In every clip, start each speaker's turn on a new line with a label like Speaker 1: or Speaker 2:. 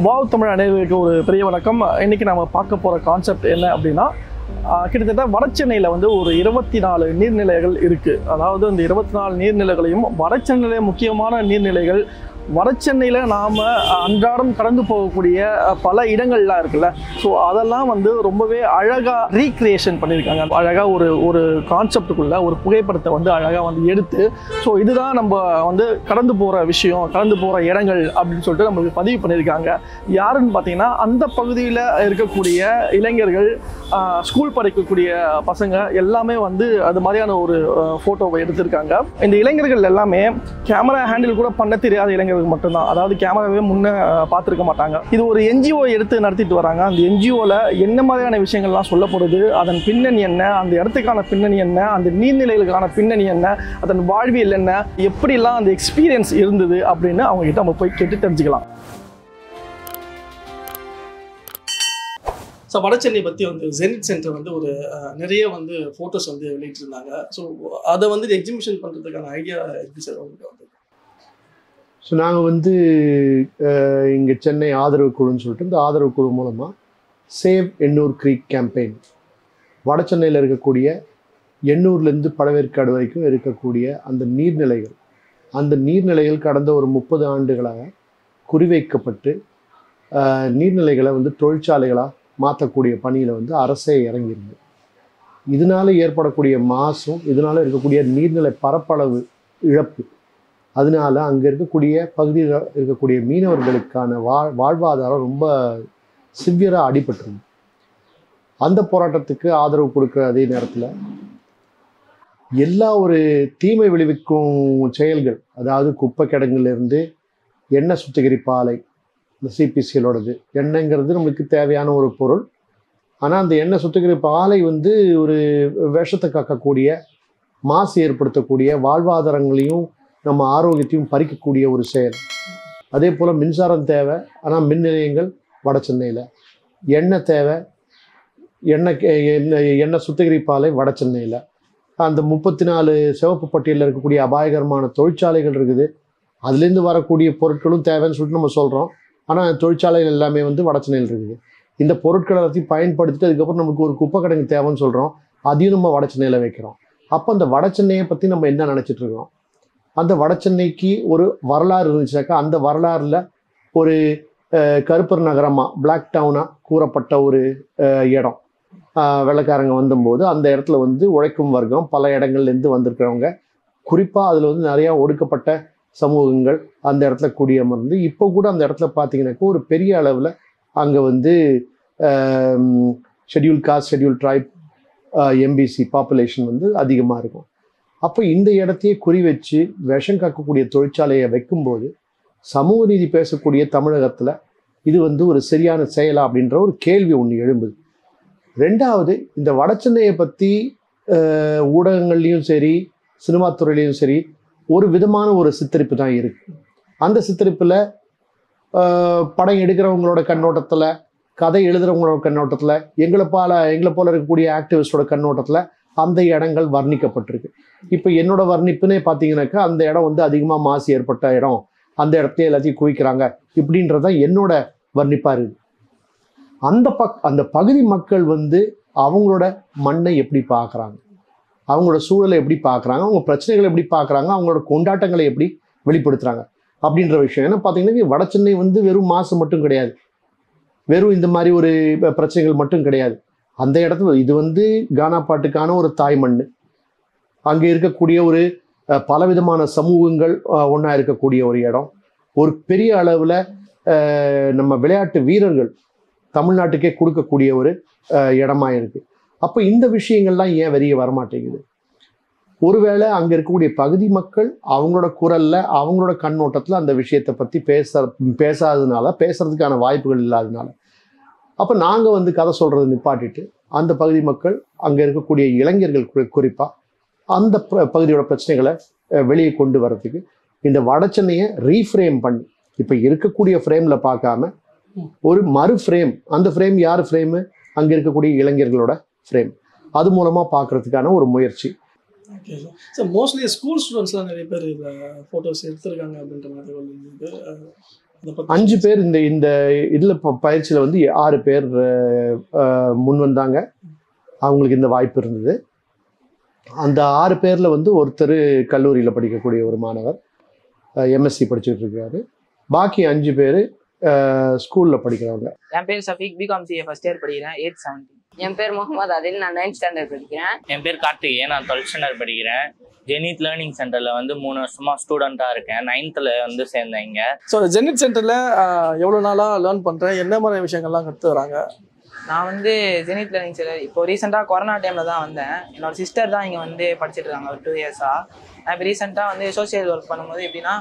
Speaker 1: wow Tamil அனைவருக்கு ஒரு பெரிய வணக்கம் இன்னைக்கு நம்ம பார்க்க போகிற கான்செப்ட் என்ன அப்படின்னா ஆஹ் கிட்டத்தட்ட வடசென்னையில் வந்து ஒரு இருபத்தி நாலு நீர்நிலைகள் இருக்குது அதாவது இந்த இருபத்தி நாலு நீர்நிலைகளையும் வடசென்னையில முக்கியமான நீர்நிலைகள் வடசென்னையில் நாம் அன்றாடம் கடந்து போகக்கூடிய அஹ், பல இடங்கள்லாம் இருக்குல்ல ஸோ அதெல்லாம் வந்து ரொம்பவே அழகாக ரீக்ரியேஷன் பண்ணியிருக்காங்க அழகாக ஒரு ஒரு கான்செப்டுக்குள்ள ஒரு புகைப்படத்தை வந்து அழகாக வந்து எடுத்து ஸோ இதுதான் நம்ம வந்து கடந்து போகிற விஷயம் கடந்து போகிற இடங்கள் அப்படின்னு சொல்லிட்டு நம்மளுக்கு பதிவு பண்ணியிருக்காங்க யாருன்னு பார்த்தீங்கன்னா அந்த பகுதியில் இருக்கக்கூடிய இளைஞர்கள் ஆஹ், ஸ்கூல் படிக்கக்கூடிய பசங்க எல்லாமே வந்து அது மாதிரியான ஒரு ஃபோட்டோவை எடுத்திருக்காங்க இந்த இளைஞர்கள் எல்லாமே கேமரா ஹேண்டில் கூட பண்ண தெரியாத இளைஞர்கள் மட்டும்தான் அதாவது கேமராவே முன்னே பார்த்துருக்க மாட்டாங்க இது ஒரு என்ஜிஓ எடுத்து நடத்திட்டு வராங்க அந்த என்ஜிஓவில் என்ன மாதிரியான விஷயங்கள்லாம் சொல்லப்படுது அதன் பின்னணி என்ன அந்த இடத்துக்கான பின்னணி என்ன அந்த நீர்நிலைகளுக்கான பின்னணி என்ன அதன் வாழ்வியல் என்ன எப்படிலாம் அந்த எக்ஸ்பீரியன்ஸ் இருந்தது அப்படின்னு அவங்க கிட்ட நம்ம போய் கேட்டு தெரிஞ்சுக்கலாம் ஸோ வடசென்னை பற்றி வந்து ஜெனிட் சென்டர் வந்து ஒரு அஹ், நிறைய வந்து ஃபோட்டோஸ் வந்து வெளியிட்டிருந்தாங்க ஸோ அதை வந்து எக்ஸிபிஷன் பண்ணுறதுக்கான ஐடியா எப்படி சார் உங்களுக்கு வந்து
Speaker 2: ஸோ நாங்கள் வந்து இங்கே சென்னை ஆதரவு குழுன்னு சொல்லிட்டு இந்த ஆதரவு குழு மூலமாக சேவ் எண்ணூர் க்ரீக் கேம்பெயின் வட சென்னையில் இருக்கக்கூடிய எண்ணூர்லேருந்து பழவேற்காடு வரைக்கும் இருக்கக்கூடிய அந்த நீர்நிலைகள் அந்த நீர்நிலைகள் கடந்த ஒரு முப்பது ஆண்டுகளாக குறிவைக்கப்பட்டு அஹ், நீர்நிலைகளை வந்து தொழிற்சாலைகளாக மாற்றக்கூடிய பணியில் வந்து அரசே இறங்கியிருக்கு இதனால ஏற்படக்கூடிய மாசும் இதனால இருக்கக்கூடிய நீர்நிலை பரப்பளவு இழப்பு அதனால அங்கே இருக்கக்கூடிய பகுதியில் இருக்கக்கூடிய மீனவர்களுக்கான வாழ் வாழ்வாதாரம் ரொம்ப சிவியராக அடிபட்டுருது அந்த போராட்டத்துக்கு ஆதரவு கொடுக்குற அதே நேரத்தில் எல்லா ஒரு தீமை விளைவிக்கும் செயல்கள் அதாவது குப்பை கிடங்குலேருந்து எண்ணெய் சுத்திகரிப்பு ஆலை இந்த சிபிசிஎலோடது எண்ணெய்ங்கிறது நம்மளுக்கு தேவையான ஒரு பொருள் ஆனால் அந்த எண்ணெய் சுத்திகரிப்பு ஆலை வந்து ஒரு விஷத்தை காக்கக்கூடிய மாசு ஏற்படுத்தக்கூடிய வாழ்வாதாரங்களையும் நம்ம ஆரோக்கியத்தையும் பறிக்கக்கூடிய ஒரு செயல் அதே போல் மின்சாரம் தேவை ஆனால் மின் நிலையங்கள் வட சென்னையில் எண்ணெய் தேவை எண்ணெய் கே- எண்ணெய் எண்ணெய் சுத்திகரிப்பாலை வட சென்னையில் அந்த முப்பத்தி நாலு சிவப்பு பட்டியலில் இருக்கக்கூடிய அபாயகரமான தொழிற்சாலைகள் இருக்குது அதுலேருந்து வரக்கூடிய பொருட்களும் தேவைன்னு சொல்லிட்டு நம்ம சொல்கிறோம் ஆனால் தொழிற்சாலைகள் எல்லாமே வந்து வட சென்னையில் இருக்குது இந்த பொருட்களை எல்லாத்தையும் பயன்படுத்திட்டு அதுக்கப்புறம் நமக்கு ஒரு குப்பை கிடங்கு தேவைன்னு சொல்கிறோம் அதையும் நம்ம வட சென்னையில் வைக்கிறோம் அப்போ அந்த வட சென்னையை பற்றி நம்ம என்ன நினச்சிட்டு இருக்கோம் அந்த வட சென்னைக்கு ஒரு வரலாறு இருந்துச்சாக்கா அந்த வரலாறுல ஒரு அஹ், கருப்பர் நகரமா பிளாக் டவுனா கூறப்பட்ட ஒரு அஹ், இடம் அஹ், வெள்ளைக்காரங்க வந்தபோது அந்த இடத்துல வந்து உழைக்கும் வர்க்கம் பல இடங்கள்லேருந்து வந்திருக்கிறவங்க குறிப்பாக அதில் வந்து நிறையா ஒடுக்கப்பட்ட சமூகங்கள் அந்த இடத்துல குடியமர்ந்து இப்போ கூட அந்த இடத்துல பார்த்தீங்கன்னாக்கா ஒரு பெரிய அளவில் அங்கே வந்து schedule caste schedule tribe MBC population வந்து அதிகமாக இருக்கும் அப்போ இந்த இடத்தையே குறி வச்சு விஷம் காக்கக்கூடிய தொழிற்சாலையை வைக்கும்போது சமூக நீதி பேசக்கூடிய தமிழகத்தில் இது வந்து ஒரு சரியான செயலா அப்படின்ற ஒரு கேள்வி ஒன்று எழும்புது ரெண்டாவது இந்த வடசென்னையை பற்றி ஊடகங்கள்லையும் சரி சினிமா துறையிலையும் சரி ஒரு விதமான ஒரு சித்தரிப்பு தான் இருக்கு அந்த சித்தரிப்பில் படம் எடுக்கிறவங்களோட கண்ணோட்டத்தில் கதை எழுதுறவங்களோட கண்ணோட்டத்தில் எங்களை போல எங்களை போல இருக்கக்கூடிய ஆக்டிவிஸ்டோட கண்ணோட்டத்தில் அந்த இடங்கள் வர்ணிக்கப்பட்டிருக்கு இப்போ என்னோட வர்ணிப்புனே பார்த்தீங்கன்னாக்கா அந்த இடம் வந்து அதிகமாக மாசு ஏற்பட்ட இடம் அந்த இடத்துல எல்லாத்தையும் குவிக்கிறாங்க இப்படின்றது தான் என்னோட வர்ணிப்பாக இருக்குது அந்த பக் அந்த பகுதி மக்கள் வந்து அவங்களோட மண்ணை எப்படி பார்க்குறாங்க அவங்களோட சூழலை எப்படி பார்க்குறாங்க அவங்க பிரச்சனைகளை எப்படி பார்க்குறாங்க அவங்களோட கொண்டாட்டங்களை எப்படி வெளிப்படுத்துகிறாங்க அப்படின்ற விஷயம் ஏன்னா பார்த்தீங்கன்னா வட சென்னை வந்து வெறும் மாசு மட்டும் கிடையாது வெறும் இந்த மாதிரி ஒரு ப- பிரச்சனைகள் மட்டும் கிடையாது அந்த இடத்துல இது வந்து கானா பாட்டுக்கான ஒரு தாய் மண் அங்கே இருக்கக்கூடிய ஒரு அஹ், பலவிதமான சமூகங்கள் ஒன்றா இருக்கக்கூடிய ஒரு இடம் ஒரு பெரிய அளவில் நம்ம விளையாட்டு வீரர்கள் தமிழ்நாட்டுக்கே கொடுக்கக்கூடிய ஒரு அஹ், இடமா இருக்கு அப்போ இந்த விஷயங்கள்லாம் ஏன் வெளியே வரமாட்டேங்குது ஒருவேளை அங்கே இருக்கக்கூடிய பகுதி மக்கள் அவங்களோட குரல்ல அவங்களோட கண்ணோட்டத்தில் அந்த விஷயத்தை பற்றி பேச பேசாததுனால பேசுறதுக்கான வாய்ப்புகள் இல்லாததுனால அப்போ நாங்கள் வந்து கதை சொல்கிறத நிப்பாட்டிட்டு அந்த பகுதி மக்கள் அங்கே இருக்கக்கூடிய இளைஞர்கள் குறி குறிப்பாக அந்த ப- பகுதியோட பிரச்சனைகளை அஹ், வெளியே கொண்டு வரதுக்கு இந்த வட சென்னையை ரீஃப்ரேம் பண்ணி இப்போ இருக்கக்கூடிய ஃப்ரேமில் பார்க்காம ஒரு மறு ஃப்ரேம் அந்த ஃப்ரேம் யார் ஃப்ரேமு அங்கே இருக்கக்கூடிய இளைஞர்களோட ஃப்ரேம் அது மூலமாக பார்க்கறதுக்கான ஒரு முயற்சி
Speaker 1: okay sir sir mostly school ஸ்டூடெண்ட்ஸ்லாம் நிறைய பேர் இதில் ஃபோட்டோஸ் எடுத்திருக்காங்க அப்படின்ற மாதிரி தகவல் இருந்தது அஹ் இதை பத்தி
Speaker 2: அஞ்சு பேர் இந்த இந்த இதில் பயிற்சியில் வந்து ஆறு பேர் அஹ், அஹ், முன் வந்தாங்க அவங்களுக்கு இந்த வாய்ப்பு இருந்தது அந்த ஆறு பேரில் வந்து ஒருத்தர் கல்லூரியில் படிக்கக்கூடிய ஒரு மாணவர் எம்எஸ்சி படிச்சுட்டு இருக்காரு பாக்கி அஞ்சு பேர் ஸ்கூலில் படிக்கிறவங்க
Speaker 3: என் பேர் Shafeeq B Com CA first year படிக்கிறேன் எயிட் செவன்டீன்
Speaker 4: என் பேர் முகமது அதில் நான் நைன்த் ஸ்டாண்டர்ட் படிக்கிறேன்
Speaker 5: என் பேர் கார்த்திகேயன் நான் டுவெல்த் ஸ்டாண்டர்ட் படிக்கிறேன் ஜெனித் லேர்னிங் சென்டரில் வந்து மூணு வருஷமா ஸ்டூடெண்ட்டாக இருக்கேன் நைன்த்தில் வந்து சேர்ந்தேன் இங்க
Speaker 1: ஸோ ஜெனிட் சென்டரில் எவ்வளோ நாளாக லேர்ன் பண்ணுறேன் என்ன மாதிரி விஷயங்கள்லாம் கற்று வராங்க
Speaker 3: நான் வந்து ஜெனித் லேர்னிங் சென்டர் இப்போ ரீசெண்டாக கொரோனா டைமில் தான் வந்தேன் என்னோட சிஸ்டர் தான் இங்கே வந்து படிச்சுட்டு இருக்காங்க ஒரு டூ இயர்ஸாக நான் இப்போ ரீசெண்டாக வந்து சோஷியல் ஒர்க் பண்ணும்போது எப்படின்னா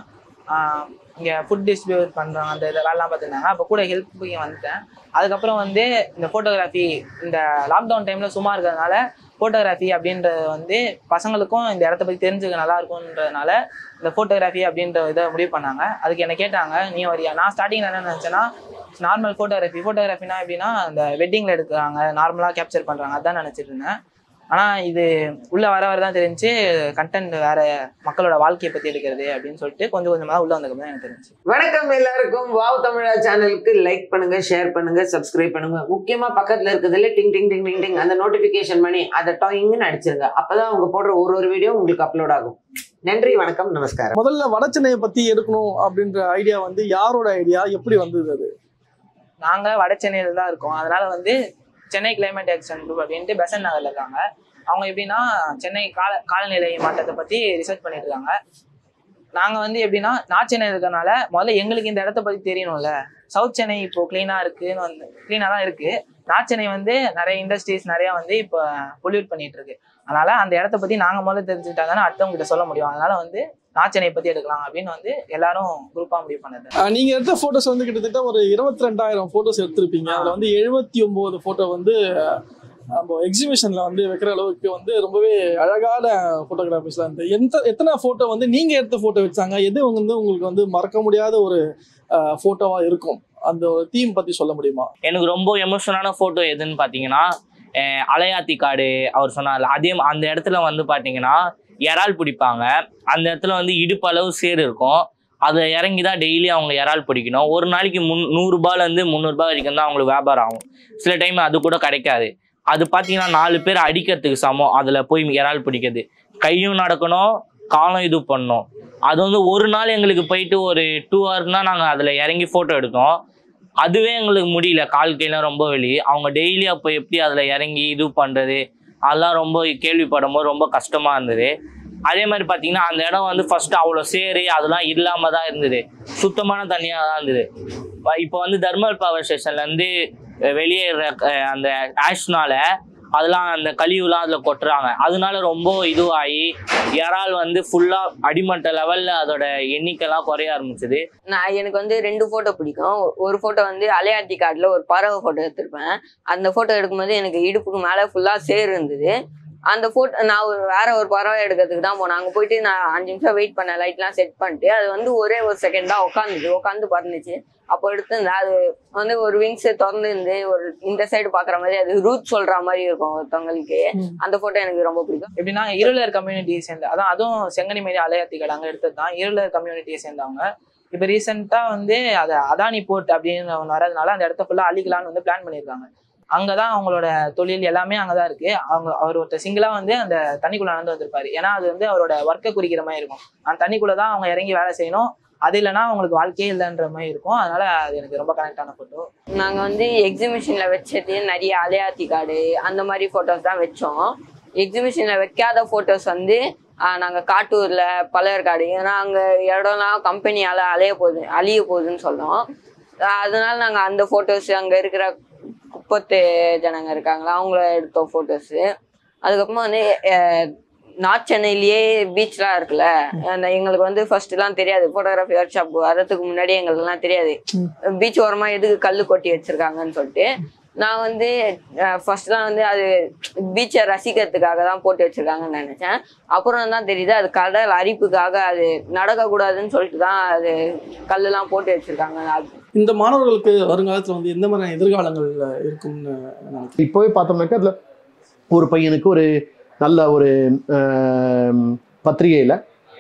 Speaker 3: இங்கே ஃபுட் டிஸ்ட்ரிபியூட் பண்ணுறாங்க அந்த இதை வேலைலாம் பார்த்துருந்தாங்க அப்போ கூட ஹெல்ப் இங்கே வந்துட்டேன் அதுக்கப்புறம் வந்து இந்த ஃபோட்டோகிராஃபி இந்த லாக்டவுன் டைமில் சும்மா இருக்கிறதுனால ஃபோட்டோகிராஃபி அப்படின்றது வந்து பசங்களுக்கும் இந்த இடத்த பற்றி தெரிஞ்சுக்க நல்லா இருக்கும்ன்றதுனால இந்த ஃபோட்டோகிராஃபி அப்படின்ற இதை முடிவு பண்ணாங்க அதுக்கு என்ன கேட்டாங்க நீ வரியா நான் ஸ்டார்டிங்கில் என்ன நினச்சேன்னா நார்மல் ஃபோட்டோகிராஃபி ஃபோட்டோகிராஃபினா எப்படின்னா இந்த வெட்டிங்கில் எடுக்கிறாங்க நார்மலாக கேப்சர் பண்ணுறாங்க அதான் நினச்சிட்டு இருந்தேன் ஆனால் இது உள்ளே வர வர தான் தெரிஞ்சு கண்டென்ட் வேற மக்களோட வாழ்க்கையை பற்றி எடுக்கிறது அப்படின்னு சொல்லிட்டு கொஞ்சம் கொஞ்சமாக உள்ளே வந்ததுக்கு தான் எனக்கு தெரிஞ்சு
Speaker 6: வணக்கம் எல்லாருக்கும் வாவ் தமிழா சேனலுக்கு லைக் பண்ணுங்க ஷேர் பண்ணுங்க சப்ஸ்கிரைப் பண்ணுங்க முக்கியமா பக்கத்துல இருக்கிறதுல டிங் டிங் டிங் டிங் டிங் அந்த நோட்டிபிகேஷன் பண்ணி அதை டாயிங்னு அடிச்சிருங்க அப்பதான் அவங்க போடுற ஒரு ஒரு வீடியோ உங்களுக்கு அப்லோட் ஆகும் நன்றி வணக்கம் நமஸ்காரம்
Speaker 1: முதல்ல வடச்சென்னையை பற்றி எடுக்கணும் அப்படின்ற ஐடியா வந்து யாரோட ஐடியா எப்படி வந்தது அது
Speaker 3: நாங்கள் வட சென்னையில் தான் இருக்கோம் அதனால வந்து சென்னை கிளைமேட் ஆக்ஷன் குரூப் அப்படின்ட்டு பெசன் நகரில் இருக்காங்க அவங்க எப்படின்னா சென்னை கால காலநிலை மாற்றத்தை பற்றி ரிசர்ச் பண்ணிட்டு இருக்காங்க நாங்கள் வந்து எப்படின்னா நார்த் சென்னை இருக்கறனால முதல்ல எங்களுக்கு இந்த இடத்த பற்றி தெரியணும்ல சவுத் சென்னை இப்போ க்ளீனாக இருக்குன்னு வந்து க்ளீனாக தான் இருக்குது நார்த் சென்னை வந்து நிறைய இண்டஸ்ட்ரீஸ் நிறையா வந்து இப்போ பொல்யூட் பண்ணிட்டு இருக்கு அதனால அந்த இடத்த பற்றி நாங்கள் முதல்ல தெரிஞ்சுக்கிட்டா தானே அடுத்தவங்க கிட்ட சொல்ல முடியும் அதனால வந்து நார்த் சென்னை பற்றி எடுக்கலாம் அப்படின்னு வந்து எல்லாரும் குரூப்பாக முடிவு பண்ணது
Speaker 1: அஹ் நீங்க எடுத்த போட்டோஸ் வந்து கிட்டத்தட்ட ஒரு இருபத்தி ரெண்டாயிரம் போட்டோஸ் எடுத்திருப்பீங்க அதுல வந்து எழுபத்தி ஒன்பது போட்டோ வந்து அஹ், நம்ம எக்ஸிபிஷன்ல வந்து வைக்கிற அளவுக்கு வந்து ரொம்பவே அழகான போட்டோகிராஃபிஸ்லாம் இருந்து எந்த எத்தனை போட்டோ வந்து நீங்க எடுத்த போட்டோ வச்சாங்க எது வந்து உங்களுக்கு வந்து மறக்க முடியாத ஒரு போட்டோவா இருக்கும் அந்த தீம் பத்தி சொல்ல முடியுமா
Speaker 5: எனக்கு ரொம்ப எமோஷனான ஃபோட்டோ எதுன்னு பார்த்தீங்கன்னா அஹ் அலையாத்தி காடு அவர் சொன்னார்ல அதே ம- அந்த இடத்துல வந்து பார்த்தீங்கன்னா இறால் பிடிப்பாங்க அந்த இடத்துல வந்து இடுப்பு அளவு சேர் இருக்கும் அதை இறங்கி தான் டெய்லி அவங்க இறால் பிடிக்கணும் ஒரு நாளைக்கு முன் நூறுரூபாலேருந்து முந்நூறுபா வரைக்கும் தான் அவங்களுக்கு வியாபாரம் ஆகும் சில டைம் அது கூட கிடைக்காது அது பார்த்தீங்கன்னா நாலு பேர் அடிக்கிறதுக்கு சமம் அதில் போய் இறால் பிடிக்கிறது கையும் நடக்கணும் காலம் இது பண்ணணும் அது வந்து ஒரு நாள் எங்களுக்கு போயிட்டு ஒரு டூ ஹவர்னா நாங்கள் அதில் இறங்கி ஃபோட்டோ எடுத்தோம் அதுவே எங்களுக்கு முடியல கால் கையெல்லாம் ரொம்ப வலி அவங்க டெய்லி அப்போ எப்படி அதில் இறங்கி இது பண்ணுறது அதெல்லாம் ரொம்ப கேள்விப்படும் போது ரொம்ப கஷ்டமாக இருந்தது அதே மாதிரி பார்த்தீங்கன்னா அந்த இடம் வந்து ஃபர்ஸ்ட் அவ்வளோ சேரு அதெல்லாம் இல்லாமல் தான் இருந்தது சுத்தமான தண்ணியாக தான் இருந்தது ப- இப்போ வந்து தர்மல் பவர் ஸ்டேஷன்லேருந்து வெளியேற அஹ், அந்த ஆஷ்னால அதெல்லாம் அந்த கழிவுலாம் அதில் கொட்டுறாங்க அதனால ரொம்ப இதுவாகி இறால் வந்து ஃபுல்லாக அடிமட்ட லெவலில் அதோட எண்ணிக்கைலாம் குறைய ஆரம்பிச்சது
Speaker 4: நான் எனக்கு வந்து ரெண்டு ஃபோட்டோ பிடிக்கும் ஒரு ஃபோட்டோ வந்து அலையாத்தி காட்டில் ஒரு பறவை ஃபோட்டோ எடுத்திருப்பேன் அந்த ஃபோட்டோ எடுக்கும்போது எனக்கு இடுப்புக்கு மேலே ஃபுல்லாக சேர் இருந்தது அந்த ஃபோட்டோ நான் ஒரு வேற ஒரு பறவை எடுக்கிறதுக்கு தான் போனேன் அங்கே போயிட்டு நான் அஞ்சு நிமிஷம் வெயிட் பண்ணேன் லைட்லாம் செட் பண்ணிட்டு அது வந்து ஒரே ஒரு செகண்ட் தான் உட்காந்துது உட்காந்து பறந்துச்சு அப்போ எடுத்திருந்தேன் அது வந்து ஒரு விங்ஸ் திறந்து இருந்து ஒரு இந்த சைடு பார்க்குற மாதிரி அது ரூட் சொல்ற மாதிரி இருக்கும் ஒருத்தவங்களுக்கு அந்த ஃபோட்டோ எனக்கு ரொம்ப பிடிக்கும்
Speaker 3: எப்படின்னா இருளர் கம்யூனிட்டியை சேர்ந்த அதான் அதுவும் செங்கனி மாரி அலையாத்திகள் அங்கே எடுத்தது தான் இருளர் கம்யூனிட்டியை சேர்ந்தவங்க இப்போ ரீசெண்டாக வந்து அதை அதானி போர்ட் அப்படின்னு ஒன்று வரதுனால அந்த இடத்த ஃபுல்லாக அழிக்கலாம்னு வந்து பிளான் பண்ணியிருக்காங்க அங்கே தான் அவங்களோட தொழில் எல்லாமே அங்கே தான் இருக்குது அவங்க அவர் ஒருத்தர் சிங்கிளாக வந்து அந்த தண்ணிக்குள்ளே நடந்து வந்திருப்பாரு ஏன்னா அது வந்து அவரோட ஒர்க்கை குறிக்கிற மாதிரி இருக்கும் அந்த தண்ணிக்குள்ளே தான் அவங்க இறங்கி வேலை செய்யணும் அது இல்லைன்னா அவங்களுக்கு வாழ்க்கையே இல்லைன்ற மாதிரி இருக்கும் அதனால அது எனக்கு ரொம்ப கனெக்ட் ஆன ஃபோட்டோ
Speaker 4: நாங்கள் வந்து எக்ஸிபிஷனில் வச்சது நிறைய அலையாத்தி காடு அந்த மாதிரி ஃபோட்டோஸ் தான் வச்சோம் எக்ஸிபிஷனில் வைக்காத ஃபோட்டோஸ் வந்து நாங்கள் காட்டூரில் பழையற்காடு ஏன்னா அங்கே இடம்லாம் கம்பெனியால் அலைய போகுது அழிய போகுதுன்னு சொன்னோம் ஆஹ் அதனால நாங்கள் அந்த ஃபோட்டோஸ் அங்கே இருக்கிற குப்பத்து ஜனங்க இருக்காங்களா அவங்கள எடுத்தோம் ஃபோட்டோஸு அதுக்கப்புறமா வந்து அஹ், நார்த் சென்னையிலேயே பீச்லாம் இருக்குல்ல அந்த எங்களுக்கு வந்து ஃபர்ஸ்ட்லாம் தெரியாது ஃபோட்டோகிராஃபி ஒர்க் ஷாப் வரதுக்கு முன்னாடி எங்களுக்குலாம் தெரியாது பீச் ஓரமா எதுக்கு கல் கொட்டி வச்சிருக்காங்கன்னு சொல்லிட்டு நான் வந்து ஃபர்ஸ்ட்லாம் வந்து அது பீச்சை ரசிக்கிறதுக்காக தான் போட்டு வச்சிருக்காங்கன்னு நினைச்சேன் அப்புறம் தான் தெரியுது அது கடல் அரிப்புக்காக அது நடக்கக்கூடாதுன்னு சொல்லிட்டு தான் அது கல்லெல்லாம் போட்டு வச்சிருக்காங்க அது
Speaker 1: இந்த மாணவர்களுக்கு வருங்காலத்துல வந்து எந்த மாதிரியான எதிர்காலங்கள் இருக்கும்னு நினைக்கிறேன்
Speaker 2: இப்போவே பார்த்தோம்னாக்கா அதில் ஒரு பையனுக்கு ஒரு நல்ல ஒரு ஆம், பத்திரிகையில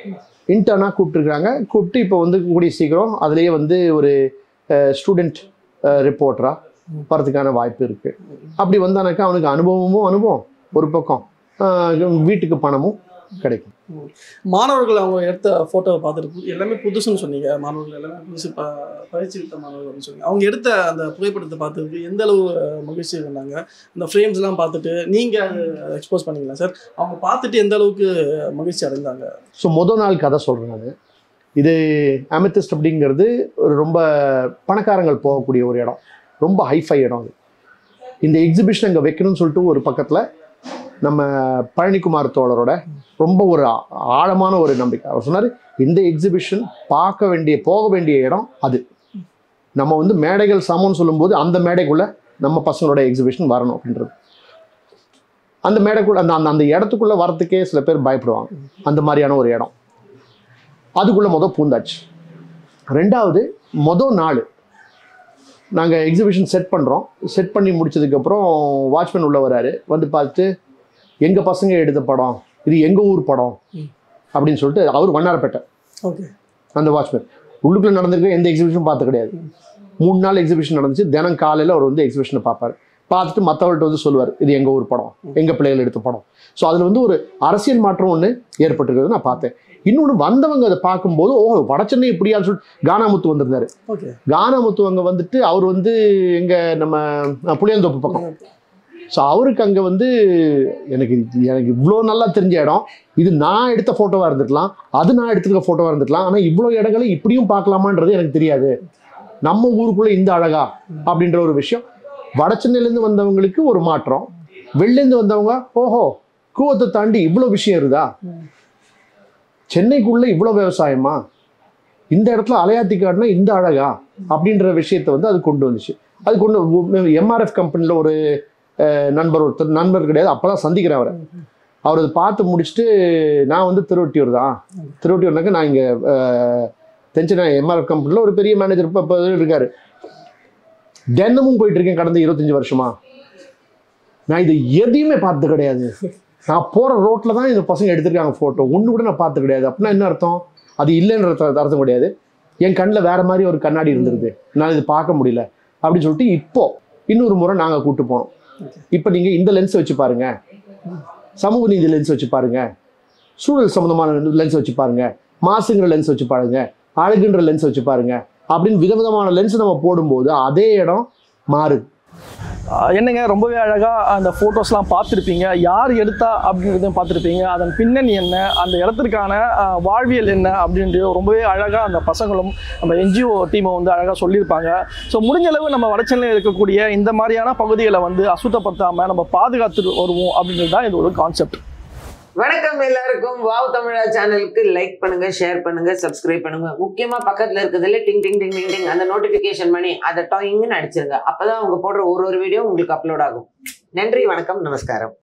Speaker 2: இன்டர்னாக கூப்பிட்டுருக்காங்க கூப்பிட்டு இப்போ வந்து கூடிய சீக்கிரம் அதுலேயே வந்து ஒரு ஸ்டூடெண்ட் ரிப்போர்ட்டராக வரதுக்கான வாய்ப்பு இருக்குது அப்படி வந்தானாக்கா அவனுக்கு அனுபவமும் அனுபவம் ஒரு பக்கம் அஹ் வீட்டுக்கு பணமும் கிடைக்கும்
Speaker 1: மாணவர்கள் அவங்க எடுத்த ஃபோட்டோவை பார்த்துட்டு எல்லாமே புதுசுன்னு சொன்னீங்க மாணவர்கள் எல்லாமே புதுசு ப பயிற்சி எடுத்த மாணவர்கள்னு சொன்னீங்க அவங்க எடுத்த அந்த புகைப்படத்தை பார்த்துட்டு எந்த அளவு அஹ், மகிழ்ச்சி இருந்தாங்க அந்த ஃப்ரேம்ஸ்லாம் பார்த்துட்டு நீங்கள் எக்ஸ்போஸ் பண்ணீங்களா சார் அவங்க பார்த்துட்டு எந்த அளவுக்கு மகிழ்ச்சி அடைந்தாங்க
Speaker 2: ஸோ மொதல் நாள் கதை சொல்கிறேன் நான் இது அமெத்திஸ்ட் அப்படிங்கிறது ஒரு ரொம்ப பணக்காரங்கள் போகக்கூடிய ஒரு இடம் ரொம்ப ஹைஃபை இடம் அது இந்த எக்ஸிபிஷன் அங்கே வைக்கணும்னு சொல்லிட்டு ஒரு பக்கத்தில் நம்ம பழனிக்குமார் தோழரோட ரொம்ப ஒரு ஆ- ஆழமான ஒரு நம்பிக்கை அவர் சொன்னார் இந்த எக்ஸிபிஷன் பார்க்க வேண்டிய போக வேண்டிய இடம் அது நம்ம வந்து மேடைகள் சமம்னு சொல்லும்போது அந்த மேடைக்குள்ளே நம்ம பசங்களோட எக்ஸிபிஷன் வரணும் அப்படின்றது அந்த மேடைக்குள்ள அந்த அந்த அந்த இடத்துக்குள்ளே வரத்துக்கே சில பேர் பயப்படுவாங்க அந்த மாதிரியான ஒரு இடம் அதுக்குள்ளே மொதல் பூந்தாச்சு ரெண்டாவது மொதல் நாள் நாங்கள் எக்ஸிபிஷன் செட் பண்ணுறோம் செட் பண்ணி முடிச்சதுக்கப்புறம் வாட்ச்மேன் உள்ள வராரு வந்து பார்த்து எங்கள் பசங்க எடுத்த படம் இது எங்கள் ஊர் படம் அப்படின்னு சொல்லிட்டு அவர் வண்ணாரப்பேட்டை
Speaker 1: ஓகே
Speaker 2: அந்த வாட்ச்மேன் உள்ளுக்குள்ளே நடந்திருக்க எந்த எக்ஸிபிஷனும் பார்த்து கிடையாது மூணு நாள் எக்ஸிபிஷன் நடந்துச்சு தினம் காலையில் அவர் வந்து எக்ஸிபிஷனை பார்ப்பார் பார்த்துட்டு மற்றவர்கள்ட்ட வந்து சொல்லுவார் இது எங்கள் ஊர் படம் எங்கள் பிள்ளைகள் எடுத்த படம் ஸோ அதில் வந்து ஒரு அரசியல் மாற்றம் ஒன்று ஏற்பட்டிருக்கிறது நான் பார்த்தேன் இன்னொன்று வந்தவங்க அதை பார்க்கும்போது ஓ வடச்சென்னை இப்படியான்னு சொல்லிட்டு கானாமுத்து வந்திருந்தாரு
Speaker 1: ஓகே
Speaker 2: கானாமுத்து அங்கே வந்துட்டு அவர் வந்து எங்கள் நம்ம அஹ், புளியந்தோப்பு பக்கம் ஸோ அவருக்கு அங்கே வந்து எனக்கு இது- எனக்கு இவ்வளோ நல்லா தெரிஞ்ச இடம் இது நான் எடுத்த ஃபோட்டோவாக இருந்துக்கலாம் அது நான் எடுத்துருக்க ஃபோட்டோவாக இருந்துக்கலாம் ஆனால் இவ்வளோ இடங்களை இப்படியும் பார்க்கலாமான்றது எனக்கு தெரியாது நம்ம ஊருக்குள்ளே இந்த அழகா அப்படின்ற ஒரு விஷயம் வட சென்னையிலேருந்து வந்தவங்களுக்கு ஒரு மாற்றம் வெளிலேருந்து வந்தவங்க ஓஹோ கூவத்தை தாண்டி இவ்வளோ விஷயம் இருக்குதா சென்னைக்குள்ளே இவ்வளோ விவசாயமா இந்த இடத்துல அலையாத்தி காடுனா இந்த அழகா அப்படின்ற விஷயத்தை வந்து அது கொண்டு வந்துச்சு அது கொண்டு எம்ஆர்எஃப் கம்பெனியில் ஒரு அஹ், நண்பர் ஒருத்தர் நண்பர் கிடையாது அப்போ தான் சந்திக்கிறேன் அவரை அவர் அதை பார்த்து முடிச்சுட்டு நான் வந்து திருவொட்டியூர் தான் திருவொட்டியூர்னாக்க நான் இங்கே தென்சென்னை எம்ஆர்எஃப் கம்பெனியில் ஒரு பெரிய மேனேஜர் இப்போ இப்போ இருக்காரு தினமும் போயிட்டு இருக்கேன் கடந்த இருபத்தஞ்சி வருஷமா நான் இது எதையுமே பார்த்து கிடையாது நான் போகிற ரோட்டில் தான் இந்த பசங்க எடுத்திருக்காங்க ஃபோட்டோ ஒன்று கூட நான் பார்த்து கிடையாது அப்படின்னா என்ன அர்த்தம் அது இல்லைன்ற அர்த்தம் அர்த்தம் கிடையாது என் கண்ணில் வேற மாதிரி ஒரு கண்ணாடி இருந்திருது நான் இது பார்க்க முடியல அப்படின்னு சொல்லிட்டு இப்போ இன்னொரு முறை நாங்கள் கூட்டு போனோம் இப்போ நீங்கள் இந்த லென்ஸ் வச்சு பாருங்க சமூக நீதி லென்ஸ் வச்சு பாருங்க சூழல் சம்மந்தமான லென்ஸ் வச்சு பாருங்க மாசுங்கிற லென்ஸ் வச்சு பாருங்க அழகுன்ற லென்ஸ் வச்சு பாருங்க அப்படின்னு விதவிதமான லென்ஸ் நம்ம போடும்போது அதே இடம் மாறுது
Speaker 1: ஆஹ் என்னங்க ரொம்பவே அழகாக அந்த ஃபோட்டோஸ்லாம் பார்த்துருப்பீங்க யார் எடுத்தா அப்படின்றதையும் பார்த்துருப்பீங்க அதன் பின்னணி என்ன அந்த இடத்திற்கான ஆஹ், வாழ்வியல் என்ன அப்படின்றது ரொம்பவே அழகாக அந்த பசங்களும் நம்ம என்ஜிஓ டீமை வந்து அழகாக சொல்லியிருப்பாங்க ஸோ முடிஞ்ச அளவு நம்ம வடசென்னையில் இருக்கக்கூடிய இந்த மாதிரியான பகுதிகளை வந்து அசுத்தப்படுத்தாமல் நம்ம பாதுகாத்து வருவோம் அப்படின்றது தான் இது ஒரு கான்செப்ட்
Speaker 6: வணக்கம் எல்லாருக்கும் வாவ் தமிழா சேனலுக்கு லைக் பண்ணுங்க ஷேர் பண்ணுங்க சப்ஸ்கிரைப் பண்ணுங்க முக்கியமா பக்கத்துல இருக்கிறதுல டிங் டிங் டிங் டிங் டிங் அந்த நோட்டிபிகேஷன் பண்ணி அதை டாயிங்னு அடிச்சிருங்க அப்பதான் அவங்க போடுற ஒரு ஒரு வீடியோ உங்களுக்கு அப்லோட் ஆகும் நன்றி வணக்கம் நமஸ்காரம்